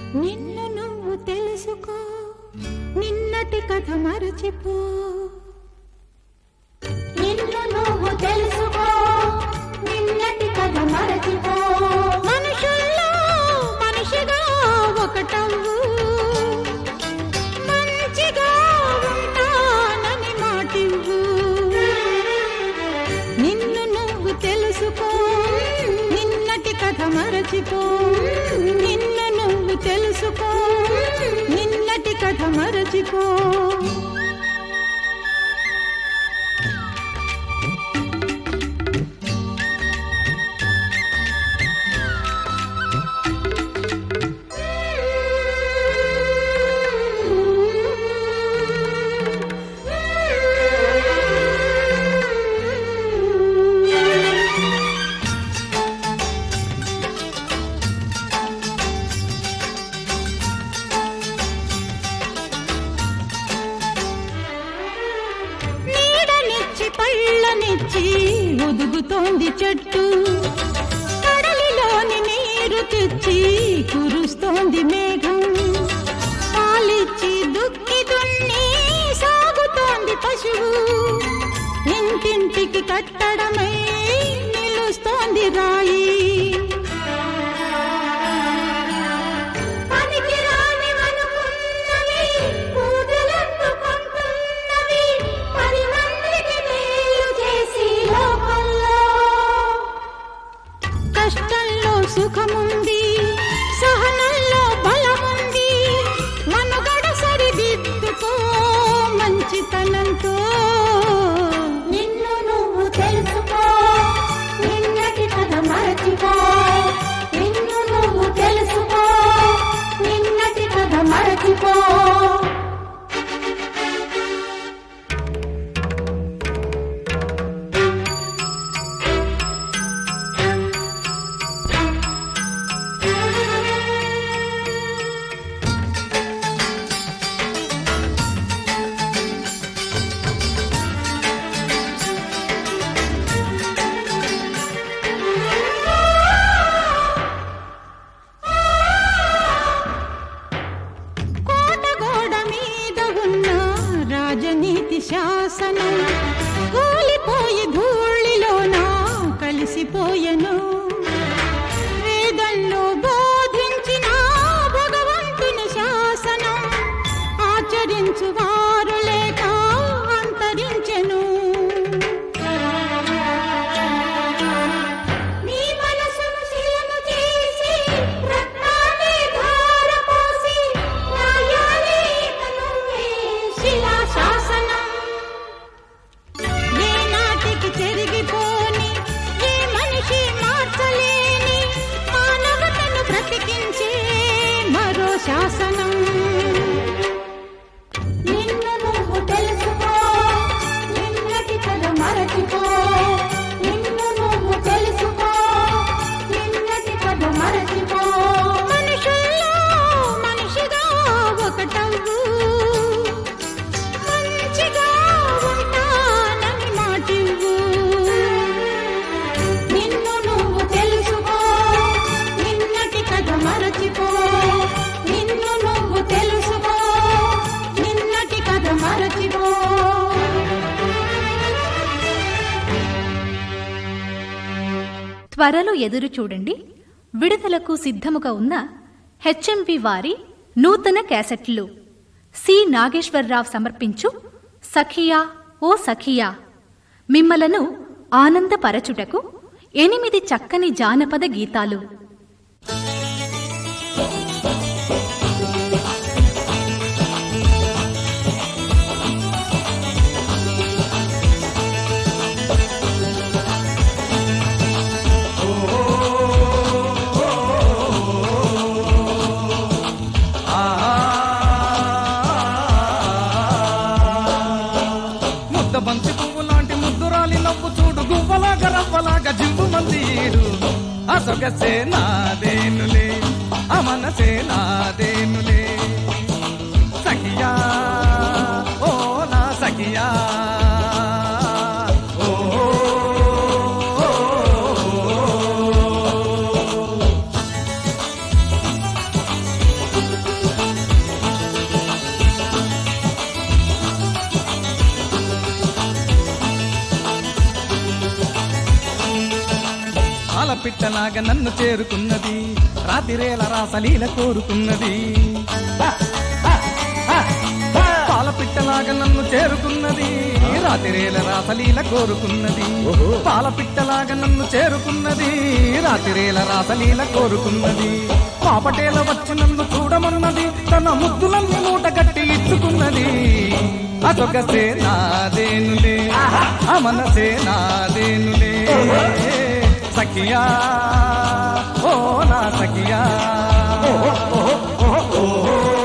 నిన్ను నువ్వు తెలుసుకో నిన్నటి కథ మరచిపో నిన్ను నువ్వు తెలుసుకో నిన్నటి కథ మరచిపో మనుషుల్లో మనిషిగా ఒకటవ్వు మంచిగా ఉంటానని మాటివ్వు నిన్ను నువ్వు తెలుసుకో నిన్నటి కథ మరచిపో నిన్ను నువ్వు తెలుసుకో నిన్నటి కథ మరచిపో నీడనిచ్చి పళ్ళనిచ్చి ఒదుగుతోంది చెట్టు కడలిలోని నీరు తెచ్చి కురుస్తోంది మేఘం పాలిచ్చి దుక్కి దున్ని సాగుతోంది పశువు ఇంటింటికి కట్టడమై నిలుస్తోంది రాయి పనికిరాని అనుకున్నవి పూజలందుకుంటున్నవి పది మందికి మేలు చేసి లోకంలో కష్టంలో సుఖముంది సహనంలో బలముంది మనుగడ సరిదిద్దుకో మంచితనంతో నిన్ను నువ్వు తెలుసుకో నిన్నటి కథ మరచిపో నిన్ను నువ్వు తెలుసుకో నిన్నటి కథ మరచిపో కోటగోడ మీద ఉన్న రాజనీతి శాసనం కూలిపోయి ధూళిలోన కలిసిపోయెను వేదంలో బోధించిన భగవంతుని శాసనం ఆచరించు వారు లేక అంతరించెను నీ మనసును శిలను చేసి రక్తాన్ని ధారపోసి న్యాయాన్ని ఇక నువ్వే శిలా శాసనం ఏ నాటికి చెరిగిపోని ఏ మనిషి మార్చలేని మానవతను బ్రతికించే మరో శాసనం నిన్ను నువ్వు తెలుసుకో నిన్నటి కథ మరచిపో నిన్ను నువ్వు తెలుసుకో నిన్నటి కథ మరచిపో మనుషుల్లో మనిషిగా ఒకటవ్వు మంచిగా ఉంటానని మాటివ్వు నిన్ను నువ్వు తెలుసుకో నిన్నటి కథ మరచిపో నిన్ను నువ్వు తెలుసుకో నిన్నటి కథ మరచిపో త్వరలో ఎదురు చూడండి విడుదలకు సిద్ధముగా ఉన్న హెచ్ఎంవి వారి నూతన క్యాసెట్లు సి నాగేశ్వరరావు సమర్పించు సఖియా ఓ సఖియా మిమ్మలను ఆనందపరచుటకు ఎనిమిది చక్కని జానపద గీతాలు ముద్ద బంతి పువ్వు లాంటి ముద్దురాలి నవ్వు చూడు గువ్వలాగా రవ్వలాగా జివ్వు మంది ఈడు ఆ సొగసే నాదేనులే ఆ మనసే నాదేనులే సఖియా ఓ నా సఖియా ఓ, ఓ, ఓ, ఓ, ఓ. పాల పిట్టలాగా నన్ను చేరుకున్నది రాతిరేల రాసలీల కోరుకున్నది పాల పిట్టలాగా నన్ను చేరుకున్నది రాతిరేల రాసలీల కోరుకున్నది పాల పిట్టలాగా నన్ను చేరుకున్నది రాతిరేల రాసలీల కోరుకున్నది పాపటేల వచ్చి నన్ను చూడమన్నది తన ముద్దులన్నీ మూట కట్టి ఇచ్చుకున్నది అదొకసే నాదేనులే ఆ మనసే నాదేనులే సఖియా ఓ నా సఖియా ఓ